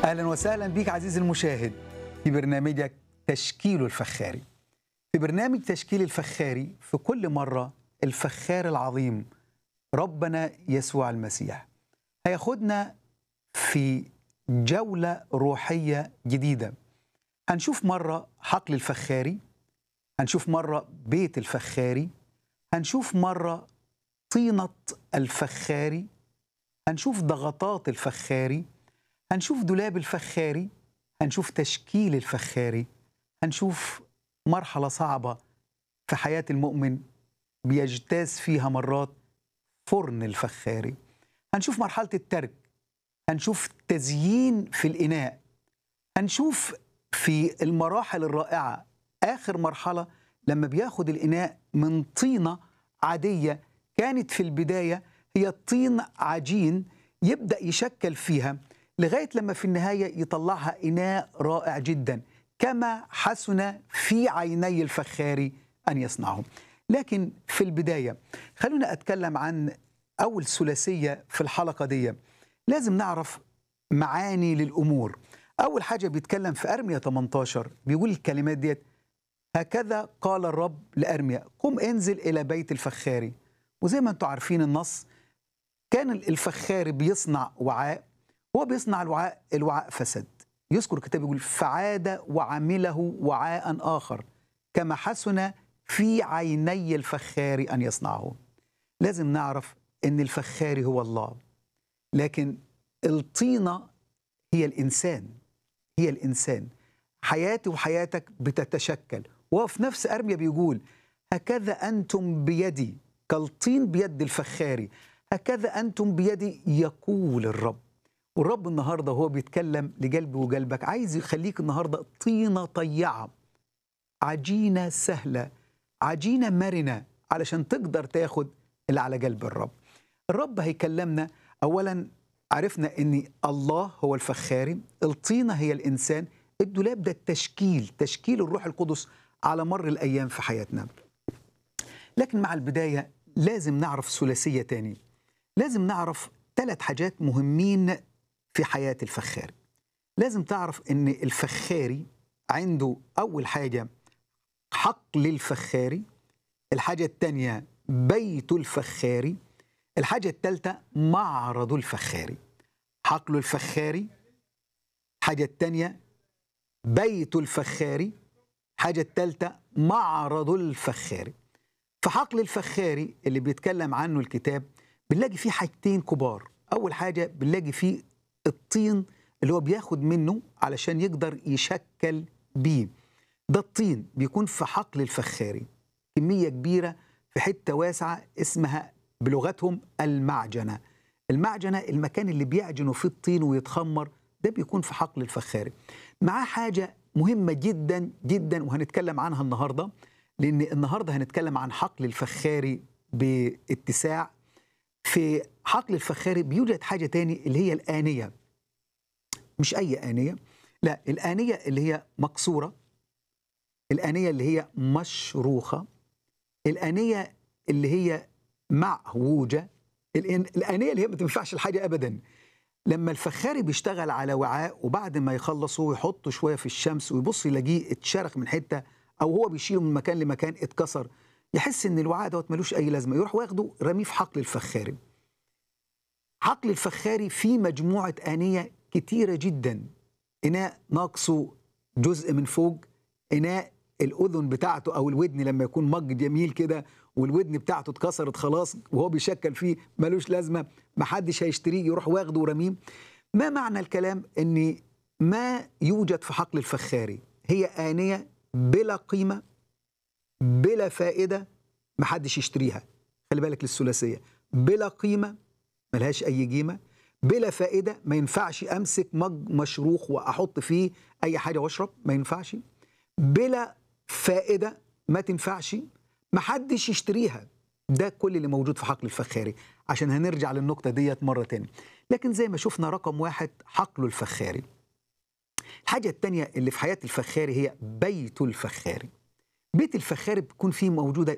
اهلا وسهلا بيك عزيزي المشاهد في برنامجك تشكيل الفخاري في برنامج تشكيل الفخاري في كل مره الفخار العظيم ربنا يسوع المسيح هياخدنا في جوله روحيه جديده هنشوف مره حقل الفخاري هنشوف مره بيت الفخاري هنشوف مره طينه الفخاري هنشوف ضغطات الفخاري هنشوف دولاب الفخاري هنشوف تشكيل الفخاري هنشوف مرحلة صعبة في حياة المؤمن بيجتاز فيها مرات فرن الفخاري هنشوف مرحلة الترك هنشوف تزيين في الإناء هنشوف في المراحل الرائعة آخر مرحلة لما بياخد الإناء من طينة عادية كانت في البداية هي طين عجين يبدأ يشكل فيها لغايه لما في النهايه يطلعها اناء رائع جدا كما حسن في عيني الفخار ان يصنعه. لكن في البدايه خلونا اتكلم عن اول ثلاثيه في الحلقه دي. لازم نعرف معاني للامور. اول حاجه بيتكلم في ارميا 18 بيقول الكلمات ديت هكذا قال الرب لارميا قم انزل الى بيت الفخاري. وزي ما انتم عارفين النص كان الفخاري بيصنع وعاء هو بيصنع الوعاء الوعاء فسد يذكر الكتاب يقول فعاد وعمله وعاء آخر كما حسن في عيني الفخار أن يصنعه لازم نعرف أن الفخار هو الله لكن الطينة هي الإنسان هي الإنسان حياتي وحياتك بتتشكل وهو في نفس أرميا بيقول هكذا أنتم بيدي كالطين بيد الفخاري هكذا أنتم بيدي يقول الرب والرب النهارده وهو بيتكلم لقلبي وقلبك عايز يخليك النهارده طينه طيعه عجينه سهله عجينه مرنه علشان تقدر تاخد اللي على قلب الرب. الرب هيكلمنا اولا عرفنا ان الله هو الفخاري، الطينه هي الانسان، الدولاب ده التشكيل، تشكيل الروح القدس على مر الايام في حياتنا. لكن مع البدايه لازم نعرف ثلاثيه تاني. لازم نعرف ثلاث حاجات مهمين في حياة الفخاري لازم تعرف ان الفخاري عنده اول حاجة حقل الفخاري الحاجة الثانية بيت الفخاري الحاجة الثالثة معرض الفخاري حقل الفخاري الحاجة الثانية بيت الفخاري الحاجة الثالثة معرض الفخاري في حقل الفخاري اللي بيتكلم عنه الكتاب بنلاقي فيه حاجتين كبار أول حاجة بنلاقي فيه الطين اللي هو بياخد منه علشان يقدر يشكل بيه ده الطين بيكون في حقل الفخاري كمية كبيرة في حتة واسعة اسمها بلغتهم المعجنة المعجنة المكان اللي بيعجنوا فيه الطين ويتخمر ده بيكون في حقل الفخاري معاه حاجة مهمة جدا جدا وهنتكلم عنها النهاردة لأن النهاردة هنتكلم عن حقل الفخاري باتساع في حقل الفخاري بيوجد حاجة تاني اللي هي الآنية مش أي آنية لا الآنية اللي هي مكسورة الآنية اللي هي مشروخة الآنية اللي هي معوجة الآنية اللي هي ما تنفعش الحاجة أبدا لما الفخاري بيشتغل على وعاء وبعد ما يخلصه ويحطه شوية في الشمس ويبص يلاقيه اتشرخ من حتة أو هو بيشيله من مكان لمكان اتكسر يحس ان الوعاء دوت ملوش اي لازمه يروح واخده رميه في حقل الفخاري حقل الفخاري فيه مجموعه انيه كتيره جدا اناء ناقصه جزء من فوق اناء الاذن بتاعته او الودن لما يكون مج جميل كده والودن بتاعته اتكسرت خلاص وهو بيشكل فيه ملوش لازمه محدش هيشتريه يروح واخده ورميه ما معنى الكلام ان ما يوجد في حقل الفخاري هي انيه بلا قيمه بلا فائدة محدش يشتريها خلي بالك للثلاثية بلا قيمة ملهاش أي قيمة بلا فائدة ما ينفعش أمسك مج مشروخ وأحط فيه أي حاجة وأشرب ما ينفعش بلا فائدة ما تنفعش محدش يشتريها ده كل اللي موجود في حقل الفخاري عشان هنرجع للنقطة ديت مرة تاني لكن زي ما شفنا رقم واحد حقل الفخاري الحاجة التانية اللي في حياة الفخاري هي بيت الفخاري بيت الفخاري بتكون فيه موجوده